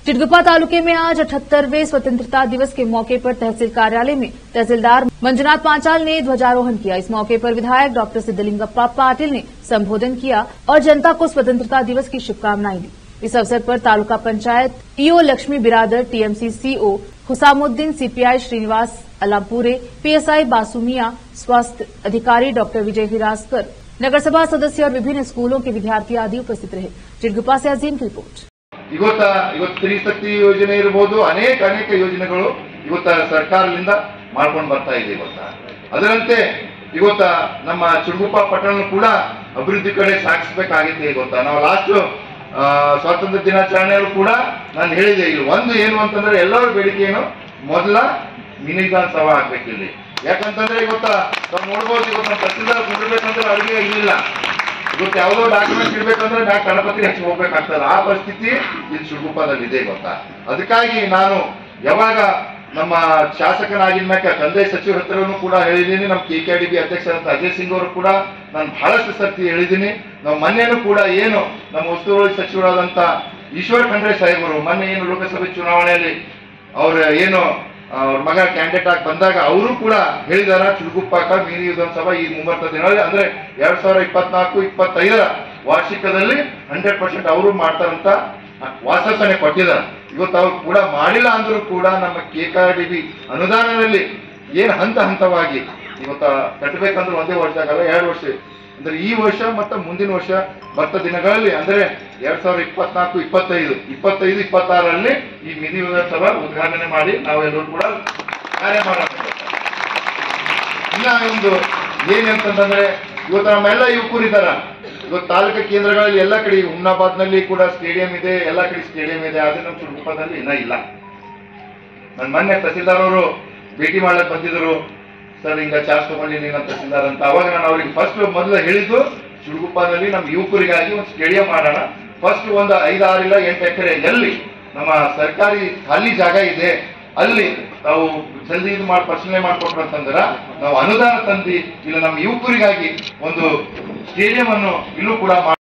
चिटगुप्पा तालुके में आज अठहत्तरवें स्वतंत्रता दिवस के मौके पर तहसील कार्यालय में तहसीलदार मंजुनाथ पांचाल ने ध्वजारोहण किया इस मौके पर विधायक डॉक्टर सिद्धलिंगप्पा पाटिल ने संबोधन किया और जनता को स्वतंत्रता दिवस की शुभकामनाएं दी इस अवसर पर taluka panchayat EO Lakshmi Biradar TMC CO Husamuddin CPI Srinivas Alapure PSI Basumiya स्वास्थ्य अधिकारी डॉक्टर विजय हिरासकर नगरसभा सदस्य और विभिन्न स्कूलों के विद्यार्थी आदि उपस्थित रहे चिटगुप्पा से अजीम की रिपोर्ट ಇವತ್ತ ಇವತ್ತು ಸ್ತ್ರೀ ಶಕ್ತಿ ಯೋಜನೆ ಇರಬಹುದು ಅನೇಕ ಅನೇಕ ಯೋಜನೆಗಳು ಇವತ್ತ ಸರ್ಕಾರದಿಂದ ಮಾಡ್ಕೊಂಡು ಬರ್ತಾ ಇದೆ ಇವತ್ತ ಅದರಂತೆ ಇವತ್ತ ನಮ್ಮ ಚುಡುಗುಪ್ಪ ಪಟ್ಟಣ ಕೂಡ ಅಭಿವೃದ್ಧಿ ಕಡೆ ಸಾಗಿಸಬೇಕಾಗಿತ್ತು ಇವತ್ತ ನಾವು ಲಾಸ್ಟ್ ಸ್ವಾತಂತ್ರ್ಯ ದಿನಾಚರಣೆಯಲ್ಲೂ ಕೂಡ ನಾನು ಹೇಳಿದೆ ಇಲ್ಲಿ ಒಂದು ಏನು ಅಂತಂದ್ರೆ ಎಲ್ಲರ ಬೇಡಿಕೆ ಏನು ಮೊದಲ ಮಿನಿ ವಿಧಾನಸಭಾ ಆಗ್ಬೇಕು ಇಲ್ಲಿ ಯಾಕಂತಂದ್ರೆ ಇವತ್ತ ನಾವು ನೋಡ್ಬೋದು ಇವತ್ತು ನಮ್ಮ ತಹಸೀಲ್ದಾರ್ ಕುಂದಿರ್ಬೇಕಂದ್ರೆ ಅಡುಗೆ ಇಲ್ಲಿಲ್ಲ ಇವತ್ತು ಯಾವುದೋ ಡಾಕ್ಯುಮೆಂಟ್ ಇಡ್ಬೇಕಂದ್ರೆ ನಾ ಗಣಪತಿ ಹಚ್ಚಿ ಹೋಗ್ಬೇಕಾಗ್ತದೆ ಆ ಪರಿಸ್ಥಿತಿ ಇಲ್ಲಿ ಶಿವಗುಪ್ಪದಲ್ಲಿ ಇದೆ ಗೊತ್ತಾ ಅದಕ್ಕಾಗಿ ನಾನು ಯಾವಾಗ ನಮ್ಮ ಶಾಸಕನಾಗಿನ ಮ್ಯಾಕ ಕಂದಾಯ ಸಚಿವರ ಹತ್ರನೂ ಕೂಡ ಹೇಳಿದ್ದೀನಿ ನಮ್ಮ ಕೆ ಕೆ ಡಿ ಬಿ ಅಧ್ಯಕ್ಷರಾದ ಅಜಯ್ ಸಿಂಗ್ ಅವರು ಕೂಡ ನಾನು ಬಹಳಷ್ಟು ಸರ್ತಿ ಹೇಳಿದ್ದೀನಿ ನಾವು ಮೊನ್ನೆನೂ ಕೂಡ ಏನು ನಮ್ಮ ಉಸ್ತುವಾರಿ ಸಚಿವರಾದಂತ ಈಶ್ವರ್ ಖಂಡ್ರೆ ಸಾಹೇಬರು ಮೊನ್ನೆ ಏನು ಲೋಕಸಭೆ ಚುನಾವಣೆಯಲ್ಲಿ ಅವ್ರ ಏನು ಅವ್ರ ಮಗ ಕ್ಯಾಂಡಿಡೇಟ್ ಆಗಿ ಬಂದಾಗ ಅವರು ಕೂಡ ಹೇಳಿದಾರ ಚುಡುಗುಪ್ಪಾಕ ಮೀನಿ ವಿಧಾನಸಭಾ ಈ ಮುಂಬರ್ತ ದಿನಗಳಲ್ಲಿ ಅಂದ್ರೆ ಎರಡ್ ಸಾವಿರ ಇಪ್ಪತ್ನಾಲ್ಕು ಇಪ್ಪತ್ತೈದರ ವಾರ್ಷಿಕದಲ್ಲಿ ಹಂಡ್ರೆಡ್ ಪರ್ಸೆಂಟ್ ಅವರು ಮಾಡ್ತಾರಂತ ವಾಸಸನೆ ಕೊಟ್ಟಿದ್ದಾರೆ ಇವತ್ತು ಅವ್ರು ಕೂಡ ಮಾಡಿಲ್ಲ ಅಂದ್ರೂ ಕೂಡ ನಮ್ಮ ಕೆ ಡಿ ಬಿ ಅನುದಾನದಲ್ಲಿ ಏನ್ ಹಂತ ಹಂತವಾಗಿ ಇವತ್ತ ಕಟ್ಟಬೇಕಂದ್ರೆ ಒಂದೇ ವರ್ಷ ಆಗಲ್ಲ ಎರಡು ವರ್ಷ ಅಂದ್ರೆ ಈ ವರ್ಷ ಮತ್ತು ಮುಂದಿನ ವರ್ಷ ಬರ್ತ ದಿನಗಳಲ್ಲಿ ಅಂದ್ರೆ ಎರಡ್ ಸಾವಿರದ ಇಪ್ಪತ್ನಾಲ್ಕು ಇಪ್ಪತ್ತೈದು ಇಪ್ಪತ್ತೈದು ಇಪ್ಪತ್ತಾರರಲ್ಲಿ ಈ ಮಿನಿ ವಿಧಾನಸಭಾ ಉದ್ಘಾಟನೆ ಮಾಡಿ ನಾವೆಲ್ಲರೂ ಕೂಡ ಕಾರ್ಯ ಮಾಡಬೇಕು ಇನ್ನ ಒಂದು ಏನಂತಂದ್ರೆ ಇವತ್ತು ನಮ್ಮೆಲ್ಲ ಯುವಕರು ಇದ್ದಾರ ಇವತ್ತು ತಾಲೂಕು ಕೇಂದ್ರಗಳಲ್ಲಿ ಎಲ್ಲ ಕಡೆ ಹುಮ್ನಾಬಾದ್ ನಲ್ಲಿ ಕೂಡ ಸ್ಟೇಡಿಯಂ ಇದೆ ಎಲ್ಲ ಕಡೆ ಸ್ಟೇಡಿಯಂ ಇದೆ ಆದ್ರೆ ನಮ್ಮ ಚುಡುಗುಪ್ಪದಲ್ಲಿ ಇನ್ನ ಇಲ್ಲ ನನ್ನ ಮೊನ್ನೆ ತಹಸೀಲ್ದಾರ್ ಅವರು ಭೇಟಿ ಮಾಡಕ್ ಬಂದಿದ್ರು ಸರ್ ಹಿಂಗ ಚಾರ್ಜ್ ತಗೊಂಡಿ ನೀನು ತಹಸೀಲ್ದಾರ್ ಅಂತ ಅವಾಗ ನಾನು ಅವ್ರಿಗೆ ಫಸ್ಟ್ ಮೊದಲು ಹೇಳಿದ್ದು ಚುಡುಗುಪ್ಪದಲ್ಲಿ ನಮ್ಮ ಯುವಕರಿಗಾಗಿ ಒಂದು ಸ್ಟೇಡಿಯಂ ಮಾಡೋಣ ಫಸ್ಟ್ ಒಂದು ಐದು ಆರಿಲ್ಲ ಎಂಟು ಎಕರೆ ಎಲ್ಲಿ ನಮ್ಮ ಸರ್ಕಾರಿ ಖಾಲಿ ಜಾಗ ಇದೆ ಅಲ್ಲಿ ತಾವು ಜಲ್ದಿ ಇದು ಮಾಡಿ ಪರಿಶೀಲನೆ ಮಾಡ್ಕೊಟ್ರು ಅಂತಂದ್ರ ನಾವು ಅನುದಾನ ತಂದು ಇಲ್ಲ ನಮ್ಮ ಯುವಕರಿಗಾಗಿ ಒಂದು ಸ್ಟೇಡಿಯಂ ಅನ್ನು ಇಲ್ಲೂ ಕೂಡ